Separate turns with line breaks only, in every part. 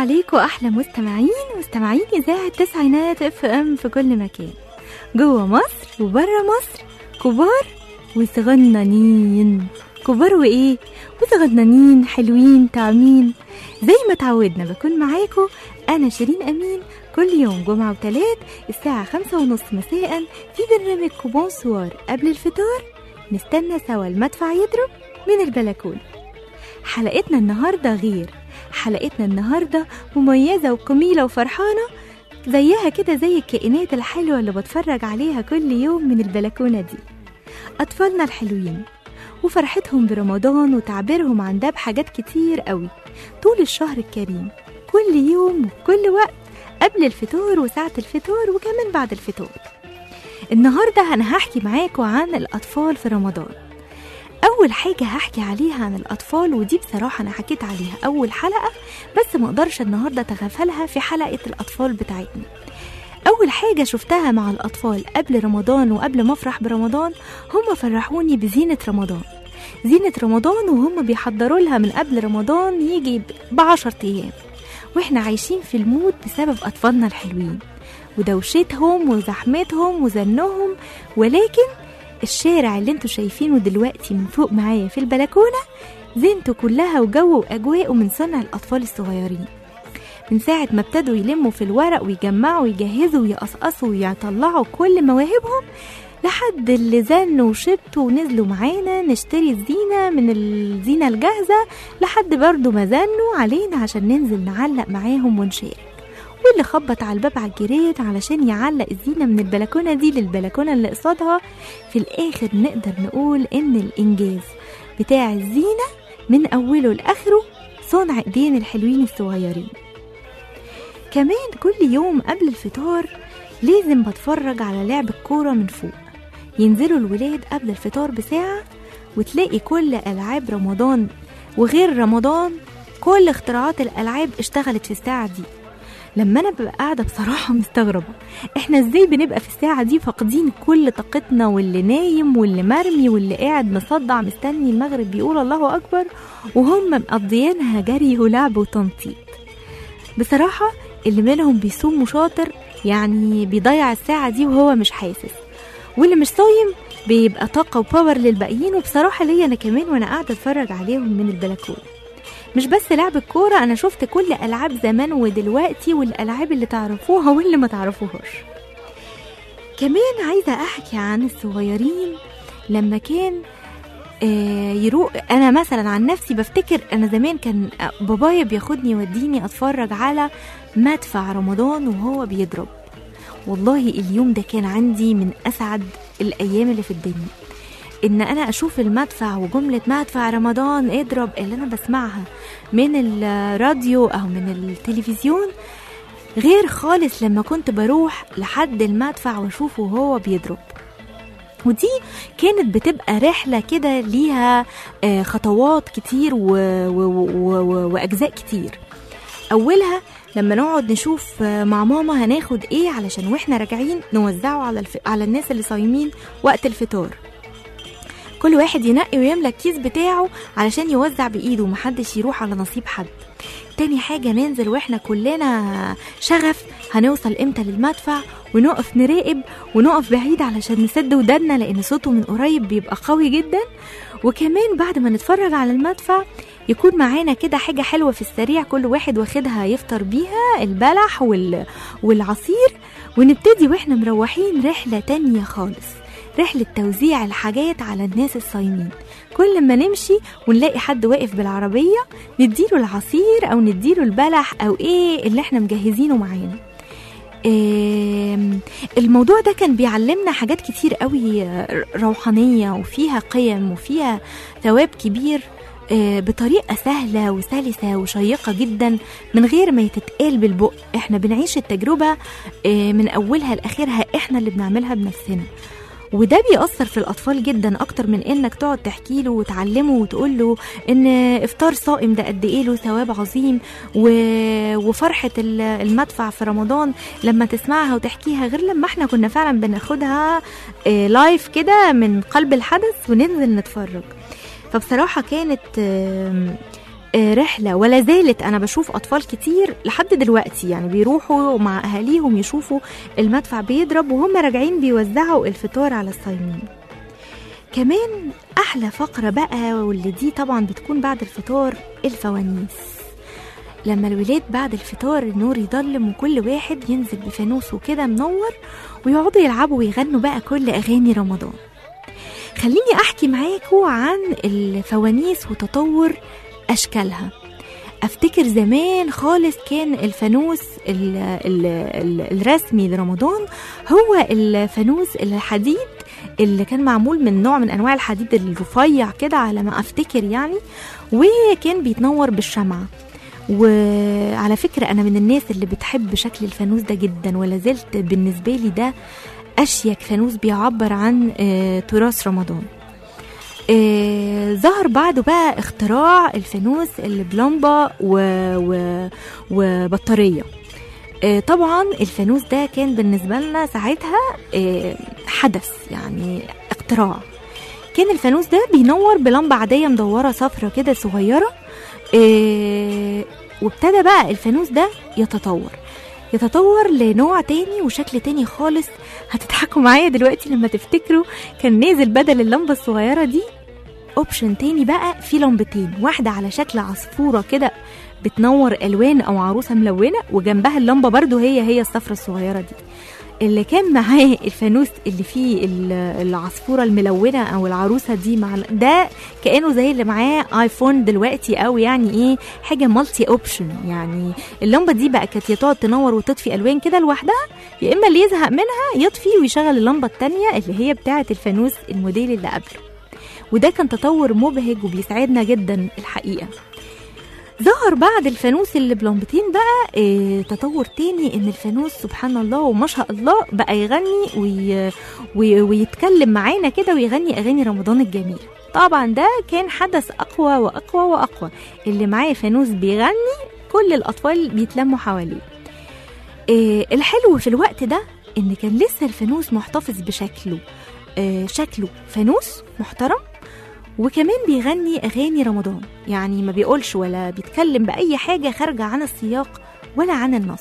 عليكم احلى مستمعين مستمعين اذاعه تسعينات اف ام في كل مكان جوه مصر وبره مصر كبار وصغننين كبار وايه وصغننين حلوين طعمين زي ما تعودنا بكون معاكم انا شيرين امين كل يوم جمعة وتلات الساعة خمسة ونص مساء في برنامج كوبون سوار قبل الفطار نستنى سوا المدفع يضرب من البلكونة حلقتنا النهاردة غير حلقتنا النهاردة مميزة وجميلة وفرحانة زيها كده زي الكائنات الحلوة اللي بتفرج عليها كل يوم من البلكونة دي أطفالنا الحلوين وفرحتهم برمضان وتعبيرهم عن ده بحاجات كتير قوي طول الشهر الكريم كل يوم وكل وقت قبل الفطور وساعة الفطور وكمان بعد الفطور النهاردة أنا هحكي معاكم عن الأطفال في رمضان أول حاجة هحكي عليها عن الأطفال ودي بصراحة أنا حكيت عليها أول حلقة بس مقدرش النهاردة أتغافلها في حلقة الأطفال بتاعتنا أول حاجة شفتها مع الأطفال قبل رمضان وقبل ما أفرح برمضان هم فرحوني بزينة رمضان زينة رمضان وهم بيحضروا لها من قبل رمضان يجي بعشر أيام وإحنا عايشين في المود بسبب أطفالنا الحلوين ودوشتهم وزحمتهم وزنهم ولكن الشارع اللي انتوا شايفينه دلوقتي من فوق معايا في البلكونة زينته كلها وجو وأجواءه من صنع الأطفال الصغيرين من ساعة ما ابتدوا يلموا في الورق ويجمعوا ويجهزوا ويقصقصوا ويطلعوا كل مواهبهم لحد اللي زنوا وشبتوا ونزلوا معانا نشتري الزينة من الزينة الجاهزة لحد برضو ما زنوا علينا عشان ننزل نعلق معاهم ونشارك واللي خبط على الباب على الجيران علشان يعلق الزينة من البلكونة دي للبلكونة اللي قصادها في الآخر نقدر نقول إن الإنجاز بتاع الزينة من أوله لآخره صنع إيدين الحلوين الصغيرين كمان كل يوم قبل الفطار لازم بتفرج على لعب الكورة من فوق ينزلوا الولاد قبل الفطار بساعة وتلاقي كل ألعاب رمضان وغير رمضان كل اختراعات الألعاب اشتغلت في الساعة دي لما انا ببقى قاعده بصراحه مستغربه احنا ازاي بنبقى في الساعه دي فاقدين كل طاقتنا واللي نايم واللي مرمي واللي قاعد مصدع مستني المغرب بيقول الله اكبر وهم مقضيينها جري ولعب وتنطيط بصراحه اللي منهم بيصوم وشاطر يعني بيضيع الساعه دي وهو مش حاسس واللي مش صايم بيبقى طاقه وباور للباقيين وبصراحه ليا انا كمان وانا قاعده اتفرج عليهم من البلكونه مش بس لعب الكورة أنا شفت كل ألعاب زمان ودلوقتي والألعاب اللي تعرفوها واللي ما تعرفوهاش كمان عايزة أحكي عن الصغيرين لما كان آه يروق أنا مثلا عن نفسي بفتكر أنا زمان كان بابايا بياخدني يوديني أتفرج على مدفع رمضان وهو بيضرب والله اليوم ده كان عندي من أسعد الأيام اللي في الدنيا ان انا اشوف المدفع وجمله مدفع رمضان اضرب اللي انا بسمعها من الراديو او من التلفزيون غير خالص لما كنت بروح لحد المدفع واشوفه وهو بيضرب ودي كانت بتبقى رحلة كده ليها خطوات كتير و... و... و... وأجزاء كتير أولها لما نقعد نشوف مع ماما هناخد ايه علشان واحنا راجعين نوزعه على الف... على الناس اللي صايمين وقت الفطار كل واحد ينقي ويملى الكيس بتاعه علشان يوزع بايده ومحدش يروح على نصيب حد تاني حاجة ننزل واحنا كلنا شغف هنوصل امتى للمدفع ونقف نراقب ونقف بعيد علشان نسد ودنا لان صوته من قريب بيبقى قوي جدا وكمان بعد ما نتفرج على المدفع يكون معانا كده حاجة حلوة في السريع كل واحد واخدها يفطر بيها البلح وال... والعصير ونبتدي واحنا مروحين رحلة تانية خالص رحلة توزيع الحاجات على الناس الصايمين كل ما نمشي ونلاقي حد واقف بالعربية نديله العصير أو نديله البلح أو إيه اللي احنا مجهزينه معانا الموضوع ده كان بيعلمنا حاجات كتير قوي روحانية وفيها قيم وفيها ثواب كبير بطريقة سهلة وسلسة وشيقة جدا من غير ما يتتقال بالبق احنا بنعيش التجربة من أولها لآخرها احنا اللي بنعملها بنفسنا وده بيأثر في الأطفال جدا أكتر من إنك تقعد تحكي له وتعلمه وتقول له إن إفطار صائم ده قد إيه له ثواب عظيم و... وفرحة المدفع في رمضان لما تسمعها وتحكيها غير لما إحنا كنا فعلا بناخدها لايف كده من قلب الحدث وننزل نتفرج فبصراحة كانت آه، رحله ولا زالت انا بشوف اطفال كتير لحد دلوقتي يعني بيروحوا مع اهاليهم يشوفوا المدفع بيضرب وهم راجعين بيوزعوا الفطار على الصايمين كمان احلى فقره بقى واللي دي طبعا بتكون بعد الفطار الفوانيس لما الولاد بعد الفطار النور يضلم وكل واحد ينزل بفانوسه كده منور ويقعدوا يلعبوا ويغنوا بقى كل اغاني رمضان خليني احكي معاكم عن الفوانيس وتطور اشكالها افتكر زمان خالص كان الفانوس ال ال ال الرسمي لرمضان هو الفانوس الحديد اللي كان معمول من نوع من انواع الحديد الرفيع كده على ما افتكر يعني وكان بيتنور بالشمعة وعلى فكرة أنا من الناس اللي بتحب شكل الفانوس ده جدا ولا زلت بالنسبة لي ده أشيك فانوس بيعبر عن آه، تراث رمضان آه، ظهر بعده بقى اختراع الفانوس اللي بلمبة و... و... وبطارية آه، طبعا الفانوس ده كان بالنسبة لنا ساعتها آه، حدث يعني اختراع كان الفانوس ده بينور بلمبة عادية مدورة صفرة كده صغيرة آه، وابتدى بقى الفانوس ده يتطور يتطور لنوع تاني وشكل تاني خالص هتضحكوا معايا دلوقتي لما تفتكروا كان نازل بدل اللمبة الصغيرة دي اوبشن تاني بقى في لمبتين واحدة على شكل عصفورة كده بتنور الوان او عروسة ملونة وجنبها اللمبة برضو هي هي الصفرة الصغيرة دي اللي كان معاه الفانوس اللي فيه ال- العصفورة الملونة او العروسة دي مع ال- ده كأنه زي اللي معاه ايفون دلوقتي او يعني ايه حاجة مالتي اوبشن يعني اللمبة دي بقى كانت يا تقعد تنور وتطفي الوان كده لوحدها يا اما اللي يزهق منها يطفي ويشغل اللمبة التانية اللي هي بتاعة الفانوس الموديل اللي قبله وده كان تطور مبهج وبيسعدنا جدا الحقيقة ظهر بعد الفانوس اللي بلمبتين بقى اه تطور تاني ان الفانوس سبحان الله وما شاء الله بقى يغني وي وي ويتكلم معانا كده ويغني اغاني رمضان الجميل طبعا ده كان حدث اقوى واقوى واقوى اللي معاه فانوس بيغني كل الاطفال بيتلموا حواليه اه الحلو في الوقت ده ان كان لسه الفانوس محتفظ بشكله اه شكله فانوس محترم وكمان بيغني أغاني رمضان يعني ما بيقولش ولا بيتكلم بأي حاجة خارجة عن السياق ولا عن النص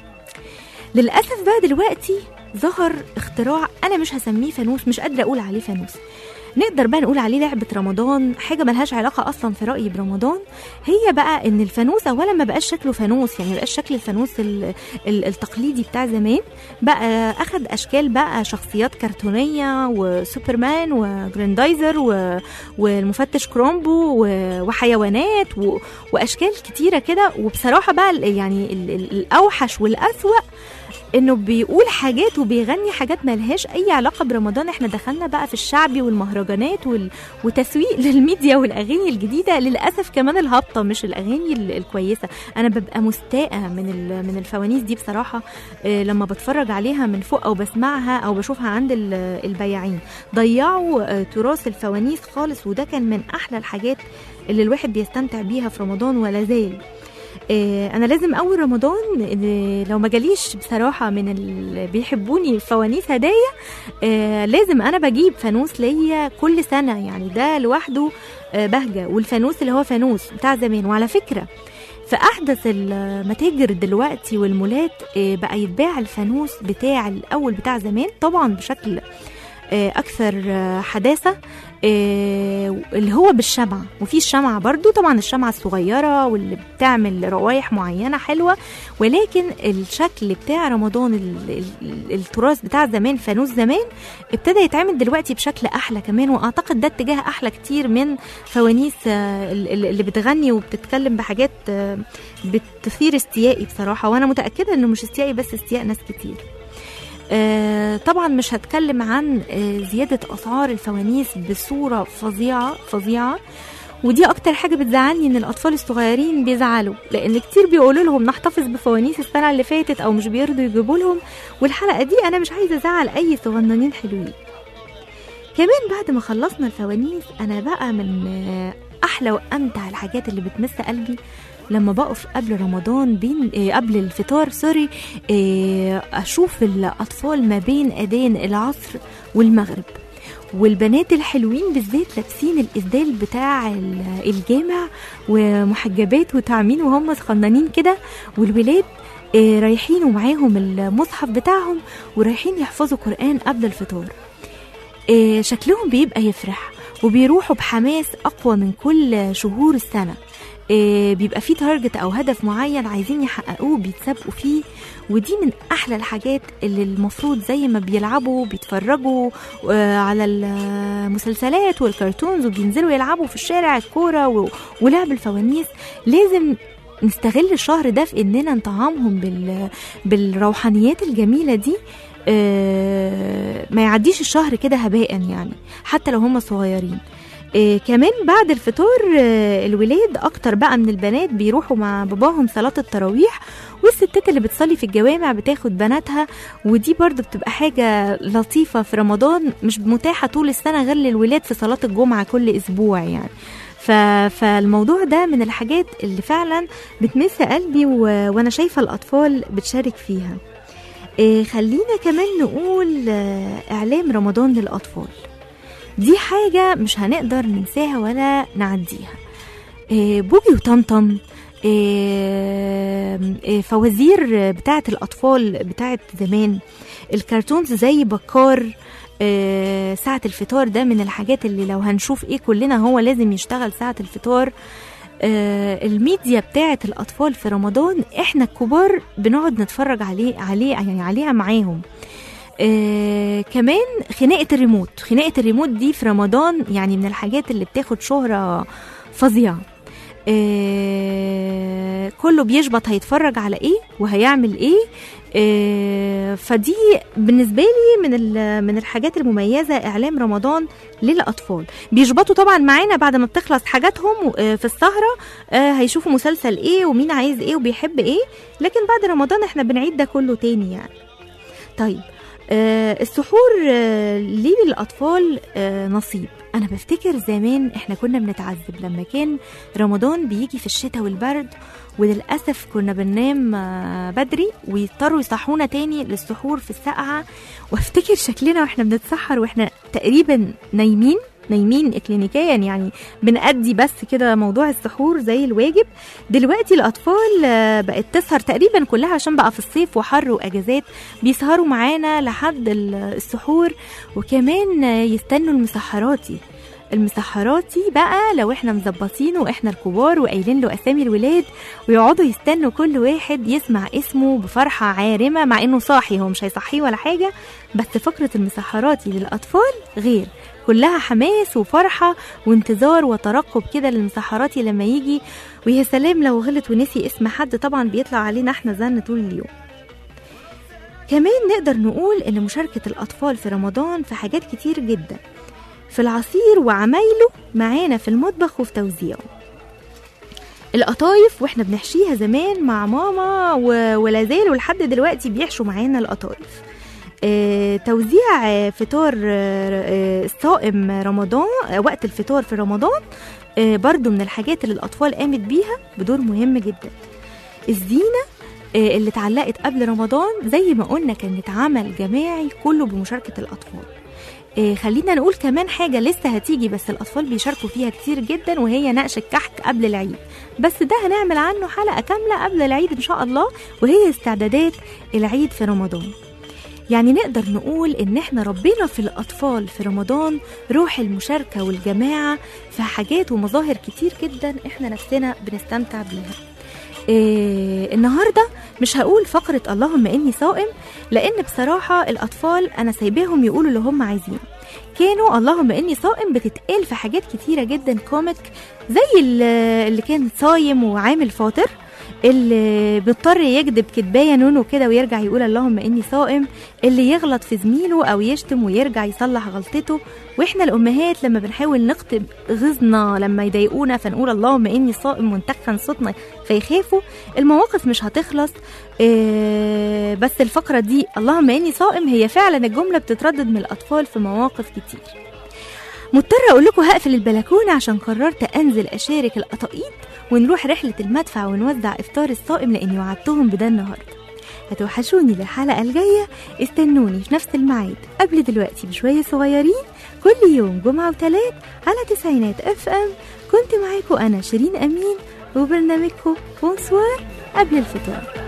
للأسف بقى دلوقتي ظهر اختراع أنا مش هسميه فانوس مش قادرة أقول عليه فانوس نقدر بقى نقول عليه لعبة رمضان حاجة ملهاش علاقة أصلا في رأيي برمضان هي بقى إن الفانوس أولا ما بقاش شكله فانوس يعني ما بقاش شكل الفانوس ال- ال- التقليدي بتاع زمان بقى أخد أشكال بقى شخصيات كرتونية وسوبرمان وجراندايزر و... والمفتش كرومبو و... وحيوانات و... واشكال كتيره كده وبصراحه بقى ال- يعني ال... ال... الاوحش والاسوا انه بيقول حاجات وبيغني حاجات ملهاش اي علاقه برمضان احنا دخلنا بقى في الشعبي والمهرجانات وال... وتسويق للميديا والاغاني الجديده للاسف كمان الهابطه مش الاغاني ال- الكويسه انا ببقى مستاءه من ال... من الفوانيس دي بصراحه آه، لما بتفرج عليها من فوق او بسمعها او بشوفها عند ال- البياعين ضيعوا آه، تراث الفوانيس خالص وده كان من احلى الحاجات اللي الواحد بيستمتع بيها في رمضان ولا زال آه، انا لازم اول رمضان آه، لو ما جاليش بصراحه من اللي بيحبوني الفوانيس هدايا آه، لازم انا بجيب فانوس ليا كل سنه يعني ده لوحده آه، بهجه والفانوس اللي هو فانوس بتاع زمان وعلى فكره في احدث المتاجر دلوقتي والمولات آه، بقى يتباع الفانوس بتاع الاول بتاع زمان طبعا بشكل آه، اكثر آه، حداثه آه، اللي هو بالشمعة وفي الشمعة برضو طبعا الشمعة الصغيرة واللي بتعمل روايح معينة حلوة ولكن الشكل بتاع رمضان ال- ال- التراث بتاع زمان فانوس زمان ابتدى يتعمل دلوقتي بشكل أحلى كمان وأعتقد ده اتجاه أحلى كتير من فوانيس آه، ال- ال- اللي بتغني وبتتكلم بحاجات آه، بتثير استيائي بصراحة وأنا متأكدة إنه مش استيائي بس استياء ناس كتير آه، طبعا مش هتكلم عن آه، زيادة أسعار الفوانيس بصورة فظيعة فظيعة ودي أكتر حاجة بتزعلني إن الأطفال الصغيرين بيزعلوا لأن كتير بيقولوا لهم نحتفظ بفوانيس السنة اللي فاتت أو مش بيرضوا يجيبوا لهم والحلقة دي أنا مش عايزة أزعل أي صغننين حلوين كمان بعد ما خلصنا الفوانيس أنا بقى من آه، أحلى وأمتع الحاجات اللي بتمس قلبي لما بقف قبل رمضان بين آه، قبل الفطار سوري آه، اشوف الاطفال ما بين اذان العصر والمغرب والبنات الحلوين بالذات لابسين الإسدال بتاع ال- الجامع ومحجبات وتعمين وهم صغننين كده والولاد آه، رايحين ومعاهم المصحف بتاعهم ورايحين يحفظوا قرآن قبل الفطار آه، شكلهم بيبقى يفرح وبيروحوا بحماس أقوى من كل شهور السنة آه، بيبقى فيه تارجت أو هدف معين عايزين يحققوه بيتسابقوا فيه ودي من أحلى الحاجات اللي المفروض زي ما بيلعبوا بيتفرجوا آه، على المسلسلات والكرتونز وبينزلوا يلعبوا في الشارع الكورة و- ولعب الفوانيس لازم نستغل الشهر ده في اننا نطعمهم بال... بالروحانيات الجميله دي آه، ما يعديش الشهر كده هباء يعني حتى لو هم صغيرين آه، كمان بعد الفطار آه، الولاد اكتر بقى من البنات بيروحوا مع باباهم صلاة التراويح والستات اللي بتصلي في الجوامع بتاخد بناتها ودي برضو بتبقى حاجة لطيفة في رمضان مش متاحة طول السنة غير للولاد في صلاة الجمعة كل أسبوع يعني ف... فالموضوع ده من الحاجات اللي فعلا بتمس قلبي و... وانا شايفة الأطفال بتشارك فيها إيه خلينا كمان نقول آه، إعلام رمضان للأطفال دي حاجة مش هنقدر ننساها ولا نعديها إيه بوجي وطمطم إيه إيه فوازير بتاعة الأطفال بتاعة زمان الكرتونز زي بكار آه، ساعة الفطار ده من الحاجات اللي لو هنشوف ايه كلنا هو لازم يشتغل ساعة الفطار آه، الميديا بتاعة الأطفال في رمضان احنا الكبار بنقعد نتفرج عليه عليه يعني عليها معاهم آه كمان خناقة الريموت خناقة الريموت دي في رمضان يعني من الحاجات اللي بتاخد شهرة فظيعة آه كله بيشبط هيتفرج على ايه وهيعمل ايه آه فدي بالنسبه لي من ال- من الحاجات المميزه اعلام رمضان للاطفال بيشبطوا طبعا معانا بعد ما بتخلص حاجاتهم آه، في السهره آه، هيشوفوا مسلسل ايه ومين عايز ايه وبيحب ايه لكن بعد رمضان احنا بنعيد ده كله تاني يعني طيب آه السحور آه ليه للأطفال آه نصيب أنا بفتكر زمان إحنا كنا بنتعذب لما كان رمضان بيجي في الشتاء والبرد وللأسف كنا بننام آه بدري ويضطروا يصحونا تاني للسحور في السقعة وافتكر شكلنا واحنا بنتسحر واحنا تقريبا نايمين نايمين اكلينيكيا يعني بنأدي بس كده موضوع السحور زي الواجب دلوقتي الاطفال آه، بقت تسهر تقريبا كلها عشان بقى في الصيف وحر واجازات بيسهروا معانا لحد ال- السحور وكمان آه، يستنوا المسحراتي المسحراتي بقى لو احنا مظبطينه واحنا الكبار وقايلين له اسامي الولاد ويقعدوا يستنوا كل واحد يسمع اسمه بفرحه عارمه مع انه صاحي هو مش هيصحيه ولا حاجه بس فقره المسحراتي للاطفال غير كلها حماس وفرحة وانتظار وترقب كده للمسحراتي لما يجي ويا سلام لو غلط ونسي اسم حد طبعا بيطلع علينا احنا زن طول اليوم كمان نقدر نقول ان مشاركة الأطفال في رمضان في حاجات كتير جدا في العصير وعمايله معانا في المطبخ وفي توزيعه القطايف واحنا بنحشيها زمان مع ماما و- ولا زالوا لحد دلوقتي بيحشوا معانا القطايف آه، توزيع آه، فطار آه، آه، الصائم رمضان آه، وقت الفطار في رمضان آه، برضو من الحاجات اللي الأطفال قامت بيها بدور مهم جدا الزينة آه، اللي اتعلقت قبل رمضان زي ما قلنا كانت عمل جماعي كله بمشاركة الأطفال آه، خلينا نقول كمان حاجة لسه هتيجي بس الأطفال بيشاركوا فيها كتير جدا وهي نقش الكحك قبل العيد بس ده هنعمل عنه حلقة كاملة قبل العيد إن شاء الله وهي استعدادات العيد في رمضان يعني نقدر نقول ان احنا ربنا في الاطفال في رمضان روح المشاركه والجماعه في حاجات ومظاهر كتير جدا احنا نفسنا بنستمتع بيها إيه النهارده مش هقول فقره اللهم اني صائم لان بصراحه الاطفال انا سايباهم يقولوا اللي هم عايزينه كانوا اللهم اني صائم بتتقال في حاجات كتيره جدا كوميك زي ال- اللي كان صايم وعامل فاطر اللي بيضطر يكذب كدبايه نونو كده ويرجع يقول اللهم اني صائم اللي يغلط في زميله او يشتم ويرجع يصلح غلطته واحنا الامهات لما بنحاول نخطب غيظنا لما يضايقونا فنقول اللهم اني صائم ونتخن صوتنا فيخافوا المواقف مش هتخلص إيه بس الفقره دي اللهم اني صائم هي فعلا الجمله بتتردد من الاطفال في مواقف كتير مضطرة أقول لكم هقفل البلكونة عشان قررت أنزل أشارك القطاقيط ونروح رحلة المدفع ونوزع إفطار الصائم لأني وعدتهم بده النهاردة هتوحشوني للحلقة الجاية استنوني في نفس الميعاد قبل دلوقتي بشوية صغيرين كل يوم جمعة وتلات على تسعينات اف ام كنت معاكم أنا شيرين أمين وبرنامجكم بونسوار قبل الفطار